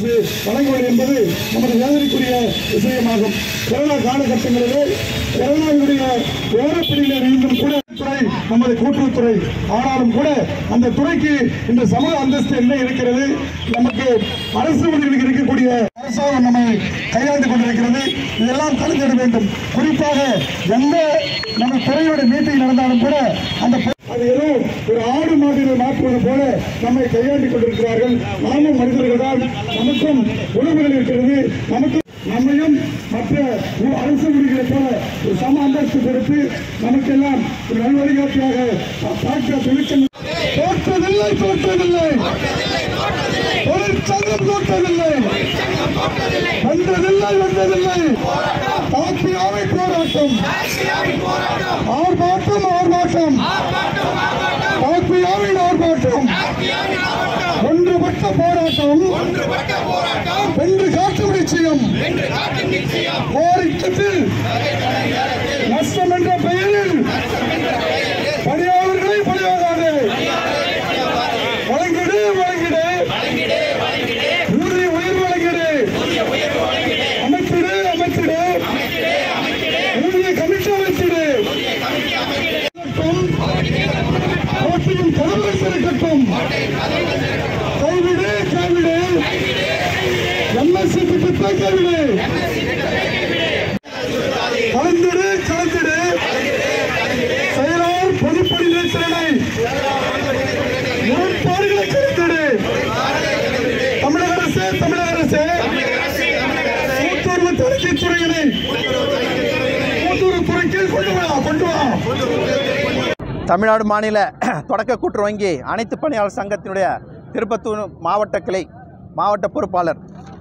அரசு வழங்குவது என்பது நமது வேதனைக்குரிய விஷயமாகும் கொரோனா காலகட்டங்களிலே கொரோனாவுடைய ஓரப்பிடியில் இருந்தும் கூட துறை நமது கூட்டுறவுத்துறை ஆனாலும் கூட அந்த துறைக்கு இந்த சமூக அந்தஸ்து என்ன இருக்கிறது நமக்கு அரசு ஊழியர்களுக்கு இருக்கக்கூடிய அரசாங்கம் நம்மை கையாண்டு கொண்டிருக்கிறது இதெல்லாம் கலந்துட வேண்டும் குறிப்பாக எந்த நம்ம துறையோட மீட்டிங் நடந்தாலும் கூட அந்த பொ- அது ஏதோ ஒரு ஆடு மாடுகளை மாற்றுவது போல நம்மை கையாண்டு கொண்டிருக்கிறார்கள் நாமும் மனிதர்கள் தான் நமக்கும் உணவுகள் இருக்கிறது நமக்கு நம்மையும் மற்ற ஊ- அரசு ஊழியர்களைப் போல ஒரு சம அந்தஸ்து கொடுத்து நமக்கெல்லாம் ஒரு நல்வழிகாட்டியாக பா- பார்க்க தொழிற்சங்கம் தோற்றதில்லை தோற்றதில்லை தொழிற்சங்கம் தோற்றதில்லை வந்ததில்லை வந்ததில்லை தாக்கியாமை போராட்டம் ஆர்ப்பாட்டம் ஆர்ப்பாட்டம் தாக்கியாவின் ஆர்ப்பாட்டம் ஒன்றுபட்ட போராட்டம் வென்று காட்டும் நிச்சயம் போரிட்டத்தில் நஷ்டம் என்ற பெயரில் பணியாளர்களை பணியாகாது வழங்கிடு வழங்கிடு ஊதிய உயர்வு வழங்கிடு அமைச்சிடு அமைச்சிடு ஊதிய கமிட்டி அமைச்சிடு கட்டும் போட்டியின் கதவுகள் திறக்கட்டும் கைவிடு கைவிடு எம்எஸ்சி திட்டத்தை கைவிடு கலந்திடு கலந்திடு செயலாளர் பொதுப்பணி நிலைத்திறனை முரண்பாடுகளை கருத்திடு தமிழக அரசு தமிழக அரசு கூட்டுறவு தணிக்கை துறையினை கூட்டுறவு துறைக்கு கொண்டு வா கொண்டு வா தமிழ்நாடு மாநில தொடக்க கூட்டுறவு வங்கி அனைத்து பணியாளர் சங்கத்தினுடைய திருப்பத்தூர் மாவட்ட கிளை மாவட்ட பொறுப்பாளர்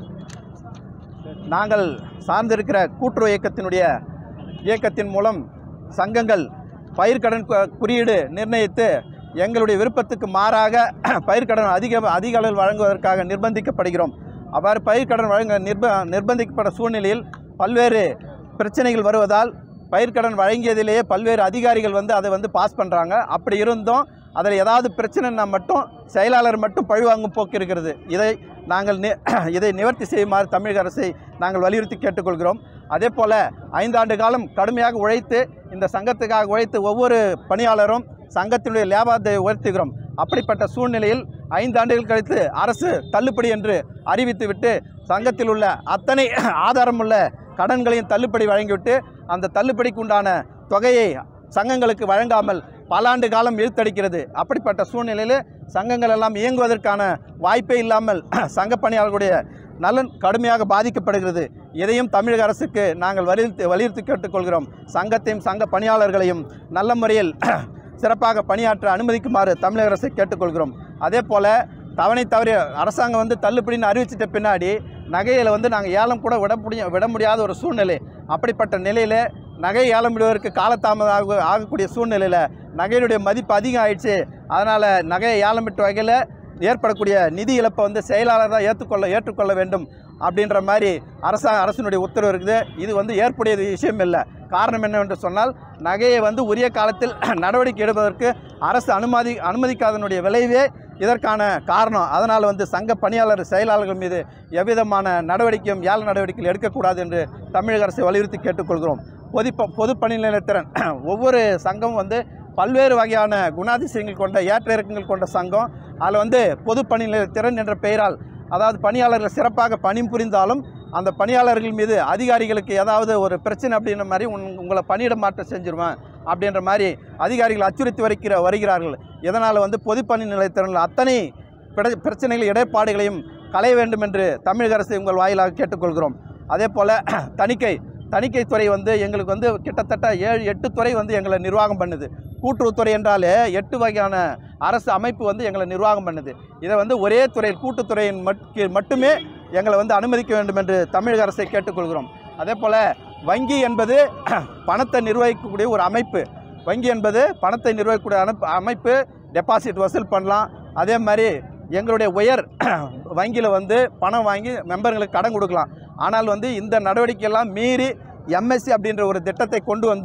நாங்கள் சார்ந்திருக்கிற கூட்டுறவு இயக்கத்தினுடைய இயக்கத்தின் மூலம் சங்கங்கள் பயிர்க்கடன் கு- குறியீடு நிர்ணயித்து எங்களுடைய விருப்பத்துக்கு மாறாக பயிர்க்கடன் அதிக அதிக அளவில் வழங்குவதற்காக நிர்பந்திக்கப்படுகிறோம் அவ்வாறு பயிர்க்கடன் வழங்க நிர்ப நிர்பந்திக்கப்பட்ட சூழ்நிலையில் பல்வேறு பிரச்சனைகள் வருவதால் பயிர்க்கடன் வழங்கியதிலேயே பல்வேறு அதிகாரிகள் வந்து அதை வந்து பாஸ் பண்ணுறாங்க அப்படி இருந்தும் அதில் ஏதாவது பிரச்சனைனா மட்டும் செயலாளர் மட்டும் பழிவாங்கும் போக்கு இருக்கிறது இதை நாங்கள் நி- இதை நிவர்த்தி செய்யுமாறு தமிழக அரசை நாங்கள் வலியுறுத்தி கேட்டுக்கொள்கிறோம் அதே போல் ஐந்தாண்டு காலம் கடுமையாக உழைத்து இந்த சங்கத்துக்காக உழைத்து ஒவ்வொரு பணியாளரும் சங்கத்தினுடைய லாபத்தை உயர்த்துகிறோம் அப்படிப்பட்ட சூழ்நிலையில் ஐந்து ஆண்டுகள் கழித்து அரசு தள்ளுபடி என்று அறிவித்துவிட்டு சங்கத்தில் உள்ள அத்தனை ஆதாரமுள்ள கடன்களையும் தள்ளுபடி வழங்கிவிட்டு அந்த தள்ளுபடிக்கு உண்டான தொகையை சங்கங்களுக்கு வழங்காமல் பல ஆண்டு காலம் இழுத்தடிக்கிறது அப்படிப்பட்ட சூழ்நிலையில் சங்கங்கள் எல்லாம் இயங்குவதற்கான வாய்ப்பே இல்லாமல் சங்க பணியாளர்களுடைய நலன் கடுமையாக பாதிக்கப்படுகிறது இதையும் தமிழக அரசுக்கு நாங்கள் வலியுறுத்தி வலியுறுத்தி கேட்டுக்கொள்கிறோம் சங்கத்தையும் சங்க பணியாளர்களையும் நல்ல முறையில் சிறப்பாக பணியாற்ற அனுமதிக்குமாறு தமிழக அரசை கேட்டுக்கொள்கிறோம் அதே போல் தவணை தவறி அரசாங்கம் வந்து தள்ளுபடின்னு அறிவிச்சிட்ட பின்னாடி நகையில் வந்து நாங்கள் ஏலம் கூட விட முடிய விட முடியாத ஒரு சூழ்நிலை அப்படிப்பட்ட நிலையில் நகை ஏலம் விடுவதற்கு காலதாமதம் ஆக ஆகக்கூடிய சூழ்நிலையில் நகையினுடைய மதிப்பு அதிகம் ஆயிடுச்சு அதனால் நகையை ஏலம் விட்ட வகையில் ஏற்படக்கூடிய நிதி இழப்பை வந்து செயலாளர் தான் ஏற்றுக்கொள்ள ஏற்றுக்கொள்ள வேண்டும் அப்படின்ற மாதிரி அரசா அரசினுடைய உத்தரவு இருக்குது இது வந்து ஏற்புடைய விஷயம் இல்லை காரணம் என்னவென்று சொன்னால் நகையை வந்து உரிய காலத்தில் நடவடிக்கை எடுப்பதற்கு அரசு அனுமதி அனுமதிக்காதனுடைய விளைவே இதற்கான காரணம் அதனால் வந்து சங்க பணியாளர் செயலாளர்கள் மீது எவ்விதமான நடவடிக்கையும் ஏல நடவடிக்கைகள் எடுக்கக்கூடாது என்று தமிழக அரசை வலியுறுத்தி கேட்டுக்கொள்கிறோம் பொது பொது பணி நிலையத்திறன் ஒவ்வொரு சங்கமும் வந்து பல்வேறு வகையான குணாதிசயங்கள் கொண்ட ஏற்ற இறக்கங்கள் கொண்ட சங்கம் அதில் வந்து பொது பணி நிலையத்திறன் என்ற பெயரால் அதாவது பணியாளர்கள் சிறப்பாக பணிபுரிந்தாலும் அந்த பணியாளர்கள் மீது அதிகாரிகளுக்கு ஏதாவது ஒரு பிரச்சனை அப்படின்ற மாதிரி உன் உங்களை பணியிட மாற்றம் செஞ்சிருவேன் அப்படின்ற மாதிரி அதிகாரிகள் அச்சுறுத்தி வருகிற வருகிறார்கள் இதனால் வந்து பொதுப்பணி நிலையத்திறனில் அத்தனை பிர- பிரச்சனைகள் இடைப்பாடுகளையும் களைய வேண்டும் என்று தமிழக அரசை உங்கள் வாயிலாக கேட்டுக்கொள்கிறோம் அதே போல் தணிக்கை தணிக்கைத்துறை வந்து எங்களுக்கு வந்து கிட்டத்தட்ட ஏழு எட்டு துறை வந்து எங்களை நிர்வாகம் பண்ணுது கூட்டுறவுத்துறை என்றாலே எட்டு வகையான அரசு அமைப்பு வந்து எங்களை நிர்வாகம் பண்ணுது இதை வந்து ஒரே துறை கூட்டுத்துறையின் மட்- மட்டுமே எங்களை வந்து அனுமதிக்க வேண்டும் என்று தமிழக அரசை கேட்டுக்கொள்கிறோம் அதே போல் வங்கி என்பது பணத்தை நிர்வகிக்கக்கூடிய ஒரு அமைப்பு வங்கி என்பது பணத்தை நிர்வகிக்கக்கூடிய அனுப்பு அமைப்பு டெபாசிட் வசூல் பண்ணலாம் அதே மாதிரி எங்களுடைய உயர் வங்கியில் வந்து பணம் வாங்கி மெம்பர்களுக்கு கடன் கொடுக்கலாம் ஆனால் வந்து இந்த நடவடிக்கையெல்லாம் மீறி எம்எஸ்சி அப்படின்ற ஒரு திட்டத்தை கொண்டு வந்து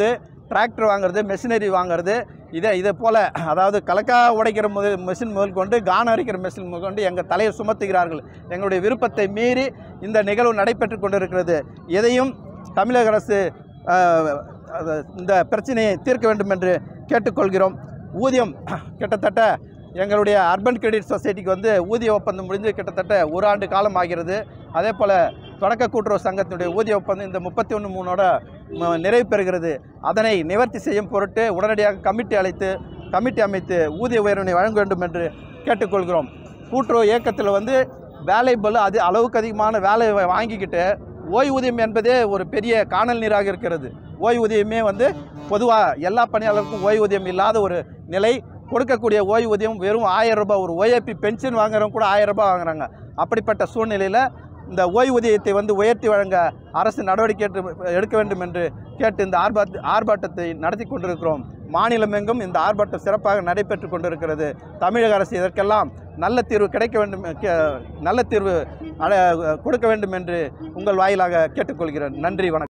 டிராக்டர் வாங்குறது மெஷினரி வாங்குறது இதே இதே போல் அதாவது கலக்கா உடைக்கிற முதல் மெஷின் முதல் கொண்டு கானம் அரைக்கிற மெஷின் முதல் கொண்டு எங்கள் தலையை சுமத்துகிறார்கள் எங்களுடைய விருப்பத்தை மீறி இந்த நிகழ்வு நடைபெற்று கொண்டிருக்கிறது எதையும் தமிழக அரசு ஆஹ், அது இந்த பிரச்சனையை தீர்க்க வேண்டும் என்று கேட்டுக்கொள்கிறோம் ஊதியம் கிட்டத்தட்ட எங்களுடைய அர்பன் கிரெடிட் சொசைட்டிக்கு வந்து ஊதிய ஒப்பந்தம் முடிஞ்சு கிட்டத்தட்ட ஒரு ஆண்டு காலம் ஆகிறது அதே போல் தொடக்க கூட்டுறவு சங்கத்தினுடைய ஊதிய ஒப்பந்தம் இந்த முப்பத்தி ஒன்று மூணோட ம- நிறைவு பெறுகிறது அதனை நிவர்த்தி செய்யும் பொருட்டு உடனடியாக கமிட்டி அழைத்து கமிட்டி அமைத்து ஊதிய உயர்வினை வழங்க வேண்டும் என்று கேட்டுக்கொள்கிறோம் கூட்டுறவு இயக்கத்தில் வந்து வேலை பலு அது அளவுக்கு அதிகமான வேலை வா- வாங்கிக்கிட்டு ஓய்வூதியம் என்பதே ஒரு பெரிய காணல் நீராக இருக்கிறது ஓய்வூதியமே வந்து பொதுவாக எல்லா பணியாளருக்கும் ஓய்வூதியம் இல்லாத ஒரு நிலை கொடுக்கக்கூடிய ஓய்வூதியம் வெறும் ஆயிரம் ரூபாய் ஒரு ஓஏபி பென்ஷன் வாங்குறவங்க கூட ஆயிரம் ரூபாய் வாங்குறாங்க அப்படிப்பட்ட சூழ்நிலையில் இந்த ஓய்வூதியத்தை வந்து உயர்த்தி வழங்க அரசு நடவடிக்கை எடுத்து- எடுக்க வேண்டும் என்று கேட்டு இந்த ஆர்ப்பாட்ட ஆர்ப்பாட்டத்தை நடத்தி கொண்டிருக்கிறோம் மாநிலமெங்கும் இந்த ஆர்ப்பாட்டம் சிறப்பாக நடைபெற்று கொண்டிருக்கிறது தமிழக அரசு இதற்கெல்லாம் நல்ல தீர்வு கிடைக்க வேண்டும் கே- நல்ல தீர்வு அட- கொடுக்க வேண்டும் என்று உங்கள் வாயிலாக கேட்டுக்கொள்கிறேன் நன்றி வணக்கம்